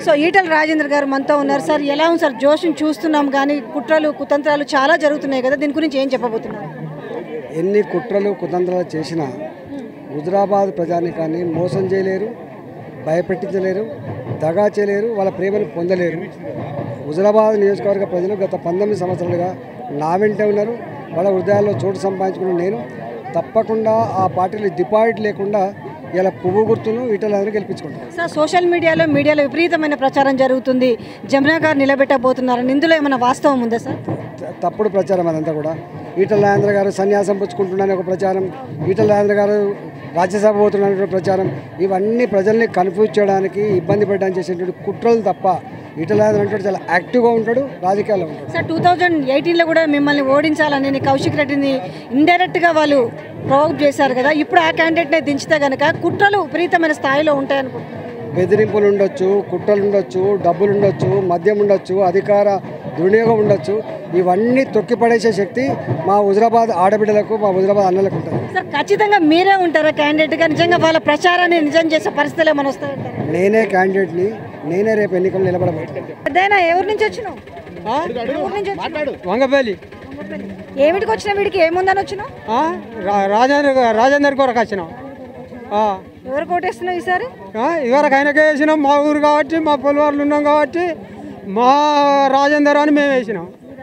So Etela Rajendra గారు మనతో ఉన్నారు సార్ ఎలా ఉంది సార్ జోష్ని చూస్తున్నాం కానీ కుట్రలు కుతంత్రాలు చాలా జరుగుతున్నాయి కదా దీని గురించి ఏం చెప్పబోతున్నారు ఎన్ని కుట్రలు కుతంత్రాలు చేసినా హుజరాబాద్ ప్రజానికాన్ని మోసం చేయలేరు భయపెట్టించలేరు దగా చేయలేరు వాళ్ళ ప్రేమను పొందలేరు హుజరాబాద్ నియోజకవర్గ ప్రజలు గత పంతొమ్మిది సంవత్సరాలుగా నా వెంటే ఉన్నారు వాళ్ళ హృదయాల్లో చోటు సంపాదించుకున్న నేను తప్పకుండా ఆ పార్టీలు డిపాజిట్ లేకుండా ఇలా పువ్వు గుర్తును ఈటలందరూ గెలిపించుకుంటాను సార్ సోషల్ మీడియాలో మీడియాలో విపరీతమైన ప్రచారం జరుగుతుంది జమునా గారు నిలబెట్టబోతున్నారని ఇందులో ఏమైనా వాస్తవం ఉందా సార్ త- తప్పుడు ప్రచారం అదంతా కూడా ఈటల రాజేంద్ర గారు సన్యాసం పుచ్చుకుంటున్నారని ఒక ప్రచారం ఈటల రాజేంద్ర గారు రాజ్యసభ పోతున్నారని ఒక ప్రచారం ఇవన్నీ ప్రజల్ని కన్ఫ్యూజ్ చేయడానికి ఇబ్బంది పెట్టడానికి చేసేటువంటి కుట్రలు తప్ప ఈటల రాజేంద్ర అంటే చాలా యాక్టివ్గా ఉంటాడు రాజకీయాల్లో ఉంటాడు సార్ టూ థౌజండ్ ఎయిటీన్లో కూడా మిమ్మల్ని ఓడించాలని కౌశిక్ రెడ్డిని ఇండైరెక్ట్గా వాళ్ళు ప్రొవోక్ చేశారు కదా ఇప్పుడు ఆ క్యాండిడేట్ని దించితే కనుక కుట్రలు విపరీతమైన స్థాయిలో ఉంటాయనుకుంటున్నాను బెదిరింపులు ఉండొచ్చు కుట్రలు ఉండొచ్చు డబ్బులు ఉండొచ్చు మద్యం ఉండొచ్చు అధికార దుర్వినియోగం ఉండొచ్చు ఇవన్నీ తొక్కిపడేసే శక్తి మా హుజరాబాద్ ఆడబిడ్డలకు మా హుజరాబాద్ అన్నలకు ఉంటుంది సార్ ఖచ్చితంగా మీరే ఉంటారా క్యాండిడేట్గా నిజంగా వాళ్ళ ప్రచారాన్ని నిజం చేసే పరిస్థితులు ఏమైనా వస్తాయంటారు నేనే క్యాండిడేట్ని నేనే రేపు ఎన్నికలు నిలబడబోతున్నాను పెద్దయినా ఎవరి నుంచి వచ్చినావు ఎవరి నుంచి వచ్చినావు వంగపల్లి ఏమిటికి వచ్చిన వీడికి ఏముందని వచ్చినావు ఆ? రా- రాజేంద్ర రాజేందర్ కొరకు వచ్చినాం ఆ. ఎవరు కోటేస్తున్నావు ఈసారి ఆ, ఇవరకు ఆయనకే వేసినాం మా ఊరు కాబట్టి మా పొలివార్లు ఉన్నాం కాబట్టి మా రాజేందర్ అని మేము వేసినాం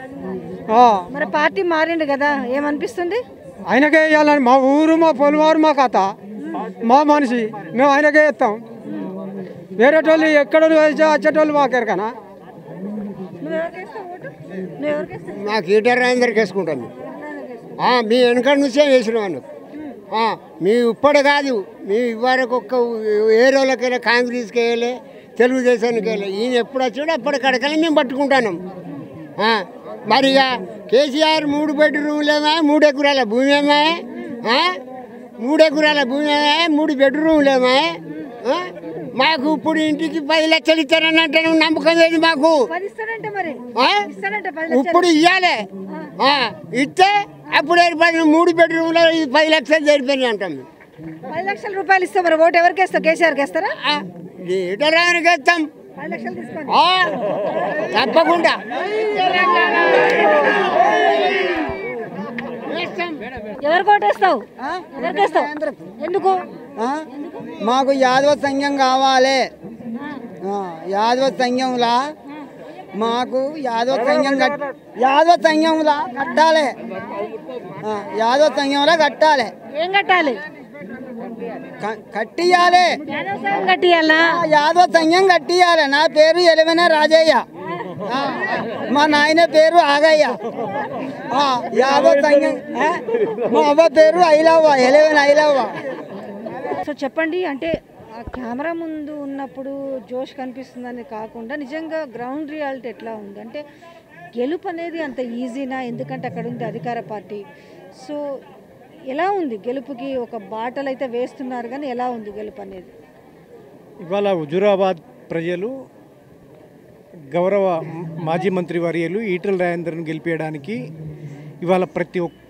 ఆ. మరి పార్టీ మారిండు కదా ఏమనిపిస్తుంది ఆయనకే వేయాలని మా ఊరు మా పొలివారు మా కథ మా మనిషి మేము ఆయనకే వేస్తాం వేరేటోళ్ళు ఎక్కడ వేసే వచ్చేటోళ్ళు మాకెరకనా నువ్వు ఎవరికి వేస్తావు ఓటు నువ్వు ఎవరికి వేస్తావు మాకు ఈటర్ అందరికి వేసుకుంటాను ఆ, మీ వెనక నుంచే వేసిన వాళ్ళు ఆ, మీ ఇప్పటి కాదు మీ ఇవ్వరకు ఒక్క ఏరోలకైనా కాంగ్రెస్కి వేయలే తెలుగుదేశానికి వేయలే ఈయన ఎప్పుడు వచ్చాడో అప్పటికడకలే మేము పట్టుకుంటాను ఆ, మరి ఇక కేసీఆర్ మూడు బెడ్రూమ్లేమా మూడు ఎకరాల భూమి ఏమా ఆ? మూడు ఎకరాల భూమి ఏమా మూడు బెడ్రూమ్లేమా ఆ? మాకు ఇప్పుడు ఇంటికి పది లక్షలు ఇస్తారని అంటే నువ్వు నమ్మకం లేదు మాకు పది ఇస్తాడంటే మరి ఆ? ఇస్తాడంటే పది లక్షలు ఇప్పుడు ఇవ్వాలి ఇస్తే అప్పుడు ఏర్పడిన మూడు బెడ్రూమ్లో ఇది పది లక్షలు జరిపోయినాయి అంటాం మేము. పది లక్షల రూపాయలు ఇస్తాం మరి ఓటు ఎవరికి వేస్తావు కేసీఆర్కి వేస్తారా ఆ, లీటర్ ఆయనకి ఇస్తాం పది లక్షలు తీసుకోండి ఆ, తప్పకుండా ఎవరు కోటేస్తావు ఎవరికి వేస్తావు ఎందుకు మాకు యాదవ సంఘం కావాలి ఆ, యాదవ సంఘంలా మాకు యాదవ సంఘం కట్ యాదవ సంఘంలా కట్టాలి ఆ, యాదవ సంఘంలా కట్టాలి ఏం కట్టాలి క- కట్టియాలి యాదవ్ సంఘం కట్టియాలా ఆ, యాదవ సంఘం కట్టియాలి నా పేరు ఎలివెన రాజయ్య ఆ, మా నాయన పేరు ఆగయ్య ఆ, యాదవ సంఘం ఆ, మా అవ్వ పేరు ఐలవ్వ ఎలివెన్ ఐలవ్వ సో చెప్పండి అంటే ఆ కెమెరా ముందు ఉన్నప్పుడు జోష్ కనిపిస్తుందని కాకుండా నిజంగా గ్రౌండ్ రియాలిటీ ఎట్లా ఉంది అంటే గెలుపు అనేది అంత ఈజీనా ఎందుకంటే అక్కడ ఉంది అధికార పార్టీ సో ఎలా ఉంది గెలుపుకి ఒక బాటలు అయితే వేస్తున్నారు కానీ ఎలా ఉంది గెలుపు అనేది ఇవాళ హుజురాబాద్ ప్రజలు గౌరవ మాజీ మంత్రి వర్యులు ఈటల రాజేందర్ను గెలిపేయడానికి ఇవాళ ప్రతి ఒక్క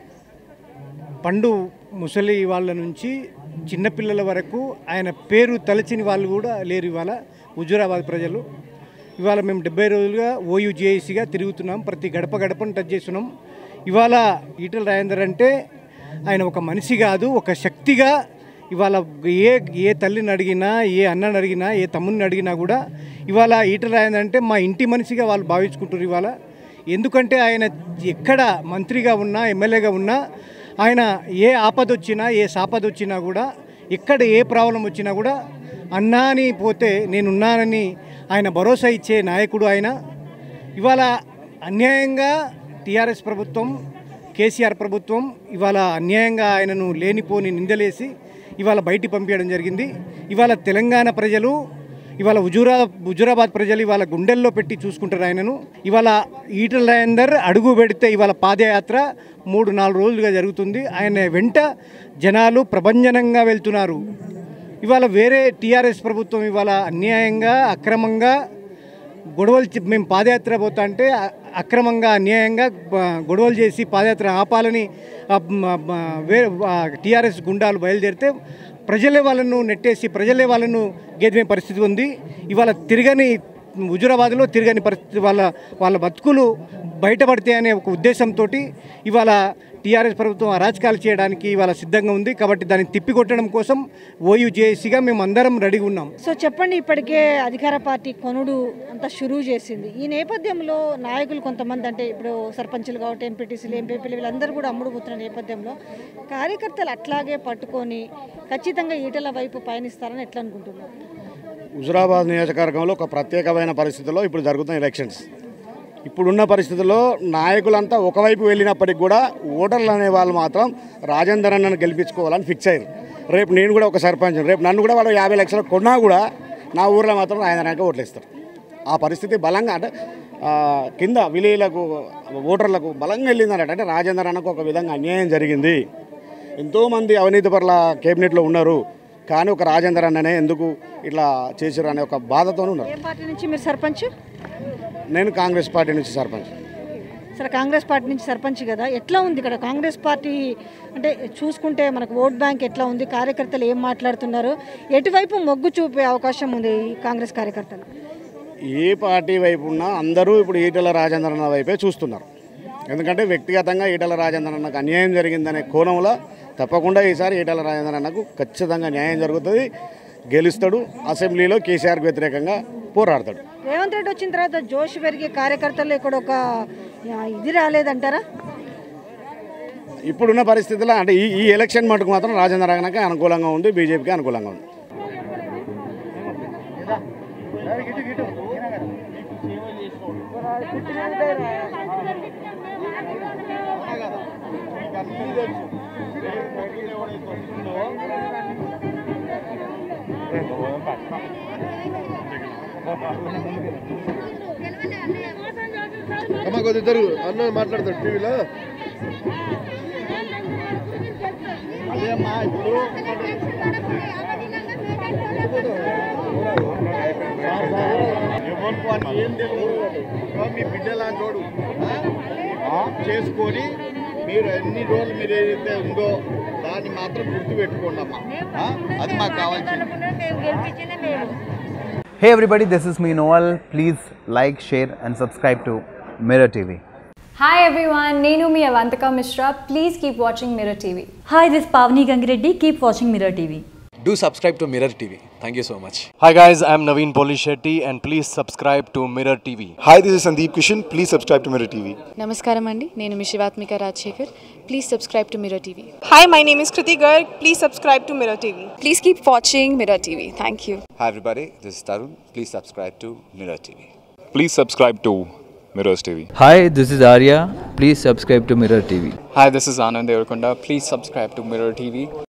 పండు ముసలి వాళ్ళ నుంచి చిన్నపిల్లల వరకు ఆయన పేరు తలచిన వాళ్ళు కూడా లేరు ఇవాళ హుజురాబాద్ ప్రజలు ఇవాళ మేము డెబ్బై రోజులుగా ఓయూజేఏసీగా తిరుగుతున్నాం ప్రతి గడప గడపను టచ్ చేస్తున్నాం ఇవాళ ఈటల రాజేందర్ అంటే ఆయన ఒక మనిషి కాదు ఒక శక్తిగా ఇవాళ ఏ ఏ తల్లిని అడిగినా ఏ అన్నని అడిగినా ఏ తమ్ముని అడిగినా కూడా ఇవాళ ఈటల రాజేందర్ అంటే మా ఇంటి మనిషిగా వాళ్ళు భావించుకుంటారు ఇవాళ ఎందుకంటే ఆయన ఎక్కడ మంత్రిగా ఉన్నా ఎమ్మెల్యేగా ఉన్నా ఆయన ఏ ఆపద వచ్చినా ఏ సాపద వచ్చినా కూడా ఎక్కడ ఏ ప్రాబ్లం వచ్చినా కూడా అన్నా అని పోతే నేనున్నానని ఆయన భరోసా ఇచ్చే నాయకుడు ఆయన ఇవాళ అన్యాయంగా టీఆర్ఎస్ ప్రభుత్వం కేసీఆర్ ప్రభుత్వం ఇవాళ అన్యాయంగా ఆయనను లేనిపోని నిందలేసి ఇవాళ బయటికి పంపించడం జరిగింది ఇవాళ తెలంగాణ ప్రజలు ఇవాళ హుజూరా హుజూరాబాద్ ప్రజలు ఇవాళ గుండెల్లో పెట్టి చూసుకుంటారు ఆయనను ఇవాళ ఈటల రాజేందర్ అడుగు పెడితే ఇవాళ పాదయాత్ర మూడు నాలుగు రోజులుగా జరుగుతుంది ఆయన వెంట జనాలు ప్రభంజనంగా వెళ్తున్నారు ఇవాళ వేరే టీఆర్ఎస్ ప్రభుత్వం ఇవాళ అన్యాయంగా అక్రమంగా గొడవలు చే- మేము పాదయాత్ర పోతా అంటే అ- అక్రమంగా అన్యాయంగా బ- గొడవలు చేసి పాదయాత్ర ఆపాలని ఆ, మ- మ- వేరే టీఆర్ఎస్ గుండాలు బయలుదేరితే ప్రజలే వాళ్ళను నెట్టేసి ప్రజలే వాళ్ళను గేదమే పరిస్థితి ఉంది ఇవాళ తిరగని హుజురాబాద్లో తిరగని పరిస్థితి వాళ్ళ వాళ్ళ బతుకులు బయటపడితే అనే ఒక ఉద్దేశంతో ఇవాళ టీఆర్ఎస్ ప్రభుత్వం అరాచకాలు చేయడానికి ఇవాళ సిద్ధంగా ఉంది కాబట్టి దాన్ని తిప్పికొట్టడం కోసం ఓయూ జేఏసీగా మేము అందరం రెడీగా ఉన్నాం సో చెప్పండి ఇప్పటికే అధికార పార్టీ కొనుడు అంతా షురువు చేసింది ఈ నేపథ్యంలో నాయకులు కొంతమంది అంటే ఇప్పుడు సర్పంచులు కావచ్చు ఎంపీటీసీలు ఎంపీపీలు వీళ్ళందరూ కూడా అమ్ముడు పోతున్న నేపథ్యంలో కార్యకర్తలు అట్లాగే పట్టుకొని ఖచ్చితంగా ఈటల వైపు పయనిస్తారని ఎట్లా అనుకుంటున్నారు హుజురాబాద్ నియోజకవర్గంలో ఒక ప్రత్యేకమైన పరిస్థితుల్లో ఇప్పుడు జరుగుతున్న ఎలక్షన్స్ ఇప్పుడున్న పరిస్థితుల్లో నాయకులంతా ఒకవైపు వెళ్ళినప్పటికి కూడా ఓటర్లు అనే వాళ్ళు మాత్రం రాజేందర్ అన్నను గెలిపించుకోవాలని ఫిక్స్ అయ్యారు రేపు నేను కూడా ఒక సర్పంచ్ రేపు నన్ను కూడా వాడు యాభై లక్షలు కొన్నా కూడా నా ఊర్లో మాత్రం రాజేంద్రానికి ఓట్లు ఇస్తారు ఆ పరిస్థితి బలంగా అంటే ఆ, కింద విలేజ్లకు ఓటర్లకు బలంగా వెళ్ళిందన్నట్టు అంటే రాజేందర్ అన్నకు ఒక విధంగా అన్యాయం జరిగింది ఎంతోమంది అవినీతి పరుల కేబినెట్లో ఉన్నారు కానీ ఒక రాజేందర్ అన్ననే ఎందుకు ఇట్లా చేశారు అనే ఒక బాధతోనే ఉన్నారు ఏ పార్టీ నుంచి మీరు సర్పంచ్ నేను కాంగ్రెస్ పార్టీ నుంచి సర్పంచ్ సరే కాంగ్రెస్ పార్టీ నుంచి సర్పంచ్ కదా ఎట్లా ఉంది ఇక్కడ కాంగ్రెస్ పార్టీ అంటే చూసుకుంటే మనకు ఓట్ బ్యాంక్ ఎట్లా ఉంది కార్యకర్తలు ఏం మాట్లాడుతున్నారు ఎటువైపు మొగ్గు చూపే అవకాశం ఉంది ఈ కాంగ్రెస్ కార్యకర్తలు ఏ పార్టీ వైపు ఉన్నా అందరూ ఇప్పుడు ఈటెల రాజేంద్ర అన్న వైపే చూస్తున్నారు ఎందుకంటే వ్యక్తిగతంగా ఈటెల రాజేంద్ర అన్నకు అన్యాయం జరిగిందనే కోణంలో తప్పకుండా ఈసారి ఈటెల రాజేంద్ర అన్నకు ఖచ్చితంగా న్యాయం జరుగుతుంది గెలుస్తాడు అసెంబ్లీలో కేసీఆర్కి వ్యతిరేకంగా పోరాడతాడు రేవంత్ రెడ్డి వచ్చిన తర్వాత జోష్ పెరిగే కార్యకర్తలు ఇక్కడ ఒక ఆ, ఇది రాలేదంటారా ఇప్పుడున్న పరిస్థితుల్లో అంటే ఈ ఈ ఎలక్షన్ మటుకు మాత్రం రాజేంద్ర అన్నకి అనుకూలంగా ఉంది బీజేపీకి అనుకూలంగా ఉంది అమ్మ కొద్ది ఇద్దరు అన్న మాట్లాడతాడు టీవీలో మీ బిడ్డ లాంటోడు చేసుకొని మీరు ఎన్ని రోజులు మీరు ఏదైతే ఉందో దాన్ని మాత్రం గుర్తు పెట్టుకోండి అమ్మా ఆ? అది మాకు కావాల్సింది Hey everybody, this is me Noel. Please like, share, and subscribe to Mirror TV. Hi everyone, Nenu mi Avantika Mishra. Please keep watching Mirror TV. Hi, this is Pavni Gangireddy. Keep watching Mirror TV. Do subscribe to Mirror TV. Thank you so much. Hi guys, I'm Naveen Polishetty and please subscribe to Mirror TV. Hi, this is Sandeep Kishan. Please subscribe to Mirror TV. నమస్కారం అండి నేను మీ Shivathmika Rajasekhar please subscribe to Mirror TV Hi, my name is Kriti Garg. Please subscribe to Mirror TV. Please keep watching Mirror TV thank you Hi everybody, this is Tarun. Please subscribe to Mirror TV. Please subscribe to Mirrors TV. Hi, this is Arya. Please subscribe to Mirror TV. Hi, this is Anand Devarkonda. Please subscribe to Mirror TV.